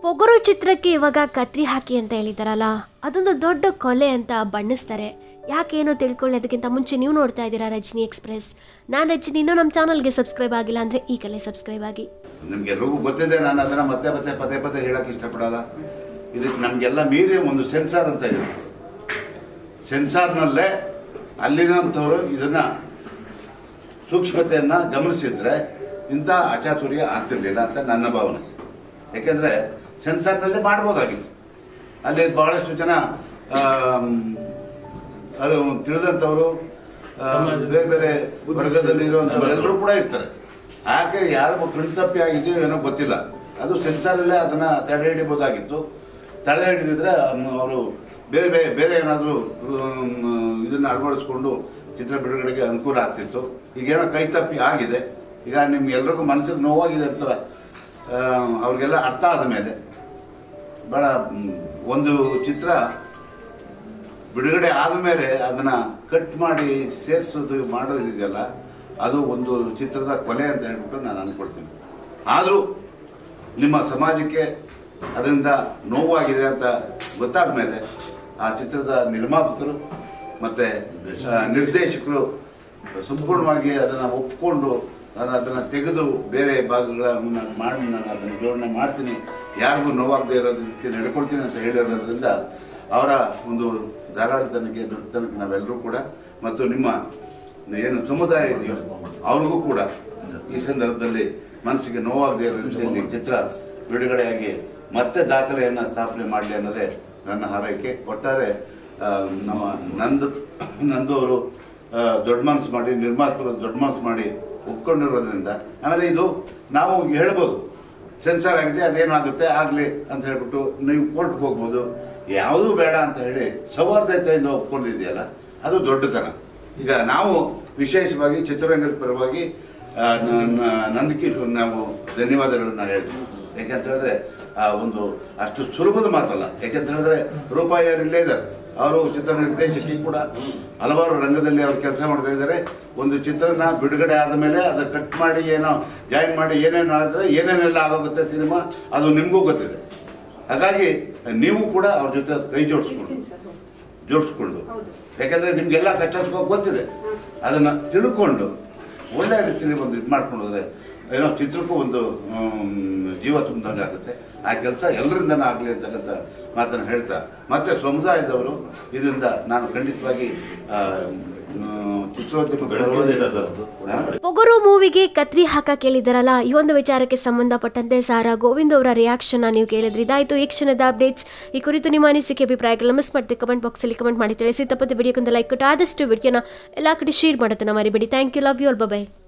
ಪೊಗರು ಚಿತ್ರಕ್ಕೆ ಇವಾಗ ಕತ್ರಿ ಹಾಕಿ ಅಂತ ಹೇಳಿದಾರಲ್ಲ ಅದೊಂದು ದೊಡ್ಡ ಕೊಲೆ ಅಂತ ಬಣ್ಣಿಸ್ತಾರೆ ಯಾಕೇನೋ ತಿಳ್ಕೊಳ್ಳೋದಕ್ಕಿಂತ ಮುಂಚೆ ನೀವು ನೋಡ್ತಾ ಇದ್ದೀರಾ ರಜನಿ ಎಕ್ಸ್ಪ್ರೆಸ್ ನಾನು ರಜನಿ ಇನ್ನೂ ನಮ್ಮ ಚಾನಲ್ಗೆ ಸಬ್ಸ್ಕ್ರೈಬ್ ಆಗಿಲ್ಲ ಅಂದರೆ ಈಗಲೇ ಸಬ್ಸ್ಕ್ರೈಬ್ ಆಗಿ ನಿಮ್ಗೆಲ್ರಿಗೂ ಗೊತ್ತಿದೆ ನಾನು ಅದನ್ನ ಮತ್ತೆ ಮತ್ತೆ ಪದೇ ಪದೇ ಹೇಳಕ್ ಇಷ್ಟಪಡಲ್ಲ ಇದಕ್ಕೆ ನಮಗೆಲ್ಲ ಮೀರಿ ಒಂದು ಸೆನ್ಸಾರ್ ಅಂತ ಇದೆ ಸೆನ್ಸಾರ್ನಲ್ಲೇ ಅಲ್ಲಿನಂಥವ್ರು ಇದನ್ನ ಸೂಕ್ಷ್ಮತೆಯನ್ನ ಗಮನಿಸಿದ್ರೆ ಇಂಥ ಅಚಾತುರ್ಯ ಆಗ್ತಿರ್ಲಿಲ್ಲ ಅಂತ ನನ್ನ ಭಾವನೆ ಯಾಕೆಂದ್ರೆ ಸೆನ್ಸಾರ್ನಲ್ಲೇ ಮಾಡ್ಬೋದಾಗಿತ್ತು ಅಲ್ಲಿ ಬಹಳಷ್ಟು ಜನ ಆಮ್, ಅದು ತಿಳಿದಂಥವರು ಆ, ಬೇರೆ ಬೇರೆ ವರ್ಗದಲ್ಲಿ ಇರುವಂಥವ್ರು ಎಲ್ಲರೂ ಕೂಡ ಇರ್ತಾರೆ ಯಾಕೆ ಯಾರು ಕಣ್ತಪ್ಪಿ ಆಗಿದೆಯೋ ಏನೋ ಗೊತ್ತಿಲ್ಲ ಅದು ಸೆನ್ಸಾರಲ್ಲೇ ಅದನ್ನ ತಡೆ ಹಿಡಿಬೋದಾಗಿತ್ತು ತಡೆ ಹಿಡಿದಿದ್ರೆ ಅವರು ಬೇರೆ ಬೇರೆ ಬೇರೆ ಏನಾದರೂ ಇದನ್ನ ಅಳವಡಿಸ್ಕೊಂಡು ಚಿತ್ರ ಬಿಡುಗಡೆಗೆ ಅನುಕೂಲ ಆಗ್ತಿತ್ತು ಈಗೇನೋ ಕೈ ತಪ್ಪಿ ಆಗಿದೆ ಈಗ ನಿಮ್ಗೆ ಎಲ್ರಿಗೂ ಮನಸ್ಸಿಗೆ ನೋವಾಗಿದೆ ಅಂತ ಆ, ಅವ್ರಿಗೆಲ್ಲ ಅರ್ಥ ಆದ ಮೇಲೆ ಭಾಳ ಮ್, ಒಂದು ಚಿತ್ರ ಬಿಡುಗಡೆ ಆದಮೇಲೆ ಅದನ್ನ ಕಟ್ ಮಾಡಿ ಸೇರಿಸೋದು ಮಾಡೋದಿದೆಯಲ್ಲ ಅದು ಒಂದು ಚಿತ್ರದ ಕೊಲೆ ಅಂತ ಹೇಳ್ಬಿಟ್ಟು ನಾನು ಅಂದ್ಕೊಳ್ತೀನಿ ಆದರೂ ನಿಮ್ಮ ಸಮಾಜಕ್ಕೆ ಅದರಿಂದ ನೋವಾಗಿದೆ ಅಂತ ಗೊತ್ತಾದ ಮೇಲೆ ಆ ಚಿತ್ರದ ನಿರ್ಮಾಪಕರು ಮತ್ತು ನಿರ್ದೇಶಕರು ಸಂಪೂರ್ಣವಾಗಿ ಅದನ್ನು ಒಪ್ಕೊಂಡು ನಾನು ಅದನ್ನು ತೆಗೆದು ಬೇರೆ ಭಾಗಗಳನ್ನ ಮಾಡಿ ನಾನು ಅದನ್ನು ಜೋಡಣೆ ಮಾಡ್ತೀನಿ ಯಾರಿಗೂ ನೋವಾಗದೇ ಇರೋದು ರೀತಿ ನಡ್ಕೊಳ್ತೀನಿ ಅಂತ ಹೇಳಿರೋದ್ರಿಂದ ಅವರ ಒಂದು ಧಾರಾಳತನಕ್ಕೆ ದೊಡ್ಡತನಕ್ಕೆ ನಾವೆಲ್ಲರೂ ಕೂಡ ಮತ್ತು ನಿಮ್ಮ ಏನು ಸಮುದಾಯ ಇದೆಯೋ ಅವ್ರಿಗೂ ಕೂಡ ಈ ಸಂದರ್ಭದಲ್ಲಿ ಮನಸ್ಸಿಗೆ ನೋವಾಗದೇ ಇರೋ ರೀತಿಯಲ್ಲಿ ಚಿತ್ರ ಬಿಡುಗಡೆಯಾಗಿ ಮತ್ತೆ ದಾಖಲೆಯನ್ನು ಸ್ಥಾಪನೆ ಮಾಡಲಿ ಅನ್ನೋದೇ ನನ್ನ ಹಾರೈಕೆ ಒಟ್ಟಾರೆ ಆ, ನಮ್ಮ ನಂದು ನಂದು ಅವರು ಆ, ದೊಡ್ಡ ಮನಸ್ಸು ಮಾಡಿ ನಿರ್ಮಾಪಕರು ದೊಡ್ಡ ಮನಸ್ಸು ಮಾಡಿ ಒಪ್ಕೊಂಡಿರೋದ್ರಿಂದ ಆಮೇಲೆ ಇದು ನಾವು ಹೇಳ್ಬೋದು ಸೆನ್ಸಾರ್ ಆಗಿದೆ ಅದೇನಾಗುತ್ತೆ ಆಗಲಿ ಅಂತ ಹೇಳ್ಬಿಟ್ಟು ನೀವು ಕೋರ್ಟ್ಗೆ ಹೋಗ್ಬೋದು ಯಾವುದೂ ಬೇಡ ಅಂತ ಹೇಳಿ ಸೌಹಾರ್ದತೆಯಿಂದ ಒಪ್ಕೊಂಡಿದೆಯಲ್ಲ ಅದು ದೊಡ್ಡತನ ಈಗ ನಾವು ವಿಶೇಷವಾಗಿ ಚಿತ್ರರಂಗದ ಪರವಾಗಿ ಆ, ನ- ನ- ನಂದಿಕೇಶ್ ನಾವು ಧನ್ಯವಾದಗಳನ್ನ ಹೇಳ್ತೀವಿ ಯಾಕಂತ ಹೇಳಿದ್ರೆ ಆ ಒಂದು ಅಷ್ಟು ಸುಲಭದ ಮಾತಲ್ಲ ಯಾಕಂತ ಹೇಳಿದ್ರೆ ರೂಪಾಯಿ ಅವರು ಇಲ್ಲೇ ಇದ್ದಾರೆ ಅವರು ಚಿತ್ರ ನಿರ್ದೇಶಕಿ ಕೂಡ ಹಲವಾರು ರಂಗದಲ್ಲಿ ಅವರು ಕೆಲಸ ಮಾಡ್ತಾ ಇದ್ದಾರೆ ಒಂದು ಚಿತ್ರನ ಬಿಡುಗಡೆ ಆದ ಮೇಲೆ ಅದು ಕಟ್ ಮಾಡಿ ಏನೋ ಜಾಯಿನ್ ಮಾಡಿ ಏನೇನು ಆದರೆ ಏನೇನೆಲ್ಲ ಆಗೋಗುತ್ತೆ ಸಿನಿಮಾ ಅದು ನಿಮಗೂ ಗೊತ್ತಿದೆ ಹಾಗಾಗಿ ನೀವು ಕೂಡ ಅವ್ರ ಜೊತೆ ಕೈ ಜೋಡಿಸ್ಕೊಂಡು ಜೋಡಿಸ್ಕೊಂಡು ಯಾಕಂದ್ರೆ ನಿಮ್ಗೆಲ್ಲ ಕಚ್ಚಾಸ್ಕೋ ಗೊತ್ತಿದೆ ಅದನ್ನ ತಿಳ್ಕೊಂಡು ಒಳ್ಳೆ ರೀತಿಯಲ್ಲಿ ಒಂದು ಇದು ಮಾಡ್ಕೊಂಡು ಹೋದ್ರೆ ಏನೋ ಚಿತ್ರಕ್ಕೂ ಒಂದು ಆಮ್, ಜೀವ ತುಂಬಿದಂಗೆ ಆಗುತ್ತೆ ಆ ಕೆಲಸ ಎಲ್ಲರಿಂದನೂ ಆಗಲಿ ಅಂತಕ್ಕಂಥ ಮಾತನ್ನು ಹೇಳ್ತಾ ಮತ್ತೆ ಸಮುದಾಯದವರು ಇದರಿಂದ ನಾನು ಖಂಡಿತವಾಗಿ ಆ, ಮ್, ಚಿತ್ರೋದ್ಯಮ ಬೆಳಗೋದಿಲ್ಲ ಸರ್ ಅದು. ಹಾ? ಪೊಗರು ಮೂವಿಗೆ ಕತ್ರಿ ಹಾಕ ಕೇಳಿದಾರಲ್ಲ ಈ ಒಂದು ವಿಚಾರಕ್ಕೆ ಸಂಬಂಧಪಟ್ಟಂತೆ ಸಾರಾ ಗೋವಿಂದ್ ಅವರ ರಿಯಾಕ್ಷನ್ ನೀವು ಕೇಳಿದ್ರಿ ಇದಾಯಿತು ಈ ಕ್ಷಣದ ಅಪ್ಡೇಟ್ಸ್ ಈ ಕುರಿತು ನಿಮ್ಮ ಅನಿಸಿಕೆ ಅಭಿಪ್ರಾಯಗಳನ್ನ ಮಿಸ್ ಮಾಡ್ತೀವಿ ಕಮೆಂಟ್ ಬಾಕ್ಸಲ್ಲಿ ಕಮೆಂಟ್ ಮಾಡಿ ತಿಳಿಸಿ ತಪ್ಪದೆ ವಿಡಿಯೋಕ್ಕೊಂದು ಲೈಕ್ ಕೊಟ್ಟು ಆದಷ್ಟು ವಿಡಿಯೋನ ಎಲ್ಲ ಕಡೆ ಶೇರ್ ಮಾಡೋದನ್ನ ಮರಿಬೇಡಿ thank you love you all by